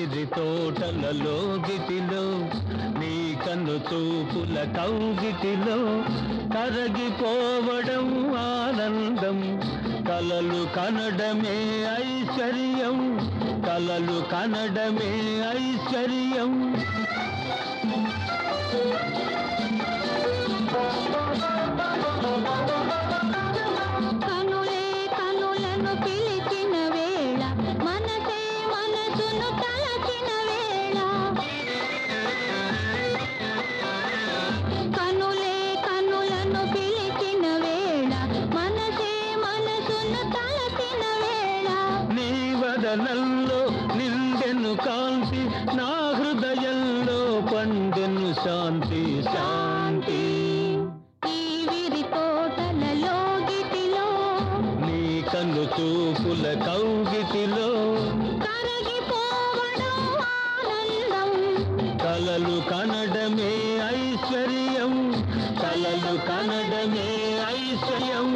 విరి తోటలలో గిటిలో నీ కన్ను చూపుల కౌగిటిలో కరగిపోవడం ఆనందం కలలు కనడమే ఐశ్వర్యం కలలు కనడమే ఐశ్వర్యం కనులే కనులను పిలిచిన వేళ మనసే మనసును తలచిన వేళ కనులే కనులను పిలిచిన వేళ మనసే మనసును తలచిన వేళ నీ వదనంలో నిండెను కాంతి నా హృదయంలో పండెను శాంతి శాంతి ఈ విరి తోటలలో గిటిలో నీ కన్ను చూపుల కౌగిటిలో కరగిపోవడం ఆనందం కలలు కనడమే ఐశ్వర్యం కలలు కనడమే ఐశ్వర్యం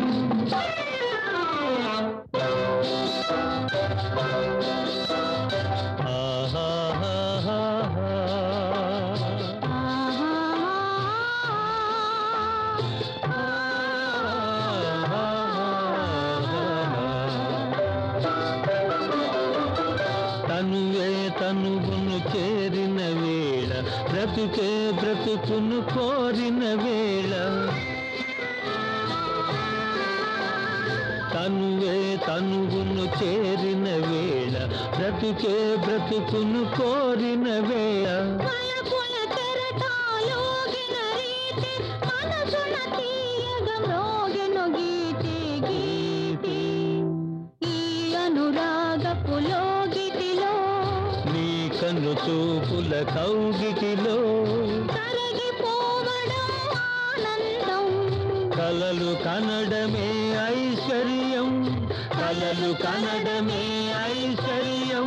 ఆహాహాహా. తనువే తనువును చేరిన వేళ బ్రతుకే బ్రతుకును కోరిన వేళ తనువే తనువును చేరిన వేళ బ్రతుకే బ్రతుకును కోరిన వేళ వలపుల కెరటాలోగిన రీతి మనసున తీయగ మ్రోగెను గీతి గీతి ఈ అనురాగపు లోగిటిలో నీ కన్ను చూపుల కౌగిటిలో కరగిపోవడం ఆనందం కలలు కనడమే ఐశ్వర్యం కలలు కనడమే ఐశ్వర్యం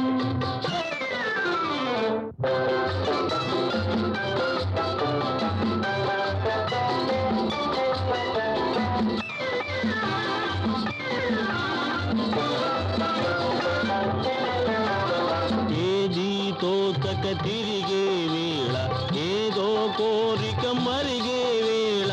ఏది తోచక తిరిగే వేళ ఏదో కోరిక మరిగే వేళ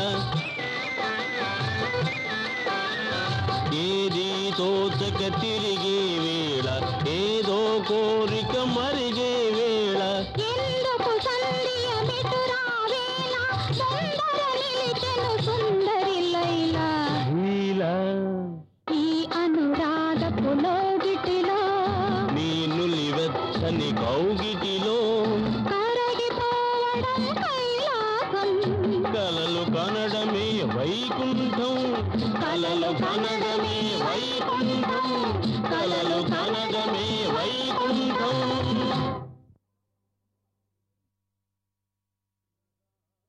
ఏది తోచక తిరిగే వేళ ఏదో కోరిక మరిగే వేళ ఎందుకు సంధియ మెటురా వేళ సుందర నిలిచెను సుందరి లైలా నీలా ఈ అనురాగపు లోగిటిలో నీ నులివెచ్చని కౌగిటిలో కరగిపోవడం కైలాసం కలలు కనడమే వైకుంఠం కలలు కనడమే వైకుంఠం